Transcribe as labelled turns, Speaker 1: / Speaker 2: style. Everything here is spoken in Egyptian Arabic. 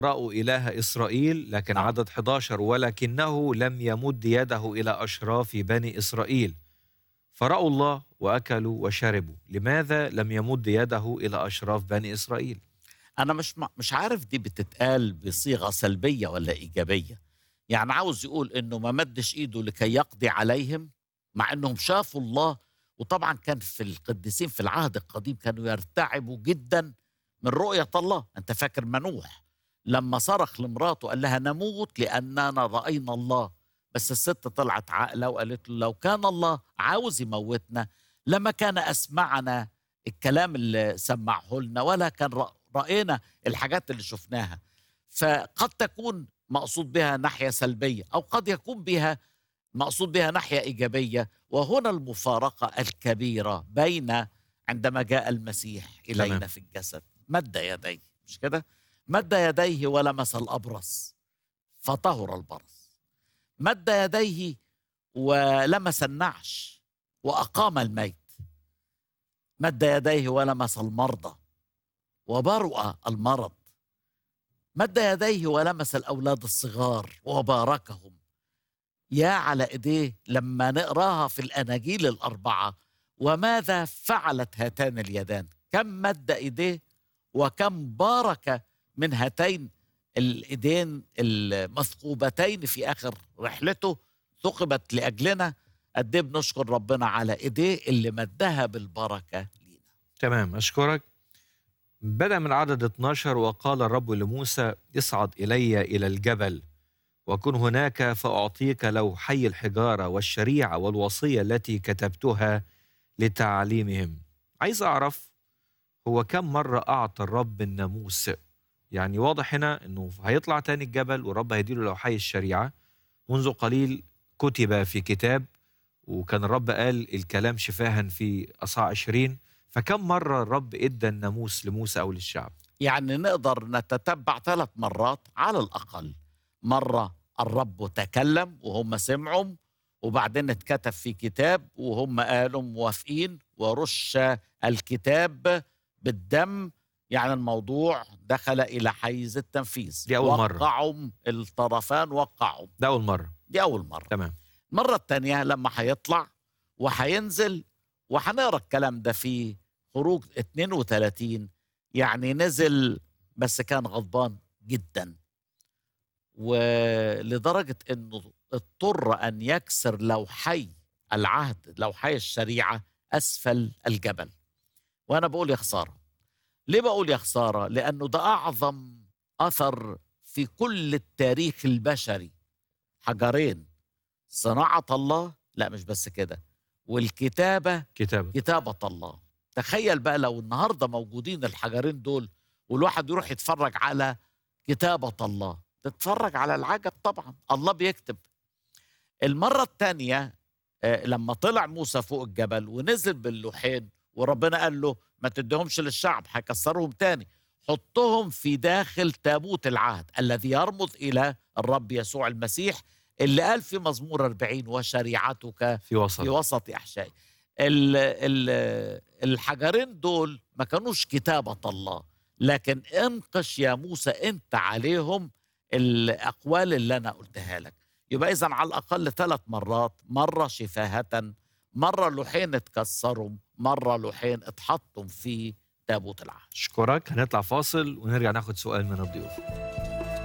Speaker 1: رأوا إله إسرائيل لكن
Speaker 2: نعم.
Speaker 1: عدد 11 ولكنه لم يمد يده إلى أشراف بني إسرائيل فرأوا الله وأكلوا وشربوا لماذا لم يمد يده إلى أشراف بني إسرائيل
Speaker 2: انا مش م- مش عارف دي بتتقال بصيغه سلبيه ولا ايجابيه يعني عاوز يقول انه ما مدش ايده لكي يقضي عليهم مع انهم شافوا الله وطبعا كان في القديسين في العهد القديم كانوا يرتعبوا جدا من رؤيه الله انت فاكر منوح لما صرخ لمراته قال لها نموت لاننا راينا الله بس الست طلعت عاقله وقالت له لو كان الله عاوز يموتنا لما كان اسمعنا الكلام اللي سمعه لنا ولا كان رأ- رأينا الحاجات اللي شفناها فقد تكون مقصود بها ناحية سلبية أو قد يكون بها مقصود بها ناحية إيجابية وهنا المفارقة الكبيرة بين عندما جاء المسيح إلينا
Speaker 1: تمام.
Speaker 2: في الجسد مد يديه مش كده مد يديه ولمس الأبرص فطهر البرص مد يديه ولمس النعش وأقام الميت مد يديه ولمس المرضى وبرأ المرض مد يديه ولمس الأولاد الصغار وباركهم يا على إيديه لما نقراها في الأناجيل الأربعة وماذا فعلت هاتان اليدان كم مد إيديه وكم بارك من هاتين الإيدين المثقوبتين في آخر رحلته ثقبت لأجلنا قد إيه بنشكر ربنا على إيديه اللي مدها بالبركة لينا
Speaker 1: تمام أشكرك بدأ من عدد 12 وقال الرب لموسى اصعد إلي إلى الجبل وكن هناك فأعطيك لوحي الحجارة والشريعة والوصية التي كتبتها لتعليمهم عايز أعرف هو كم مرة أعطى الرب الناموس يعني واضح هنا أنه هيطلع تاني الجبل والرب هيديله لوحي الشريعة منذ قليل كتب في كتاب وكان الرب قال الكلام شفاها في أصحاح 20 فكم مرة الرب ادى الناموس لموسى او للشعب؟
Speaker 2: يعني نقدر نتتبع ثلاث مرات على الأقل مرة الرب تكلم وهم سمعوا وبعدين اتكتب في كتاب وهم قالوا موافقين ورش الكتاب بالدم يعني الموضوع دخل إلى حيز التنفيذ
Speaker 1: دي أول مرة.
Speaker 2: وقعوا الطرفان وقعوا
Speaker 1: ده اول مرة
Speaker 2: دي أول مرة
Speaker 1: تمام
Speaker 2: المرة التانية لما هيطلع وهينزل وهنقرا الكلام ده في خروج 32 يعني نزل بس كان غضبان جدا ولدرجة انه اضطر ان يكسر لوحي العهد لوحي الشريعة اسفل الجبل وانا بقول يا خسارة ليه بقول يا خسارة لانه ده اعظم اثر في كل التاريخ البشري حجرين صناعة الله لا مش بس كده والكتابة
Speaker 1: كتاب
Speaker 2: كتابة الله تخيل بقى لو النهاردة موجودين الحجرين دول والواحد يروح يتفرج على كتابة الله تتفرج على العجب طبعا الله بيكتب المرة الثانية لما طلع موسى فوق الجبل ونزل باللوحين وربنا قال له ما تديهمش للشعب هيكسرهم تاني حطهم في داخل تابوت العهد الذي يرمز إلى الرب يسوع المسيح اللي قال في مزمور 40 وشريعتك
Speaker 1: في وسط
Speaker 2: في وسط احشائي ال- ال- الحجرين دول ما كانوش كتابة الله لكن انقش يا موسى انت عليهم الاقوال اللي انا قلتها لك يبقى اذا على الاقل ثلاث مرات مره شفاهه مره لوحين اتكسروا مره لوحين اتحطوا في تابوت العهد
Speaker 1: اشكرك هنطلع فاصل ونرجع ناخد سؤال من الضيوف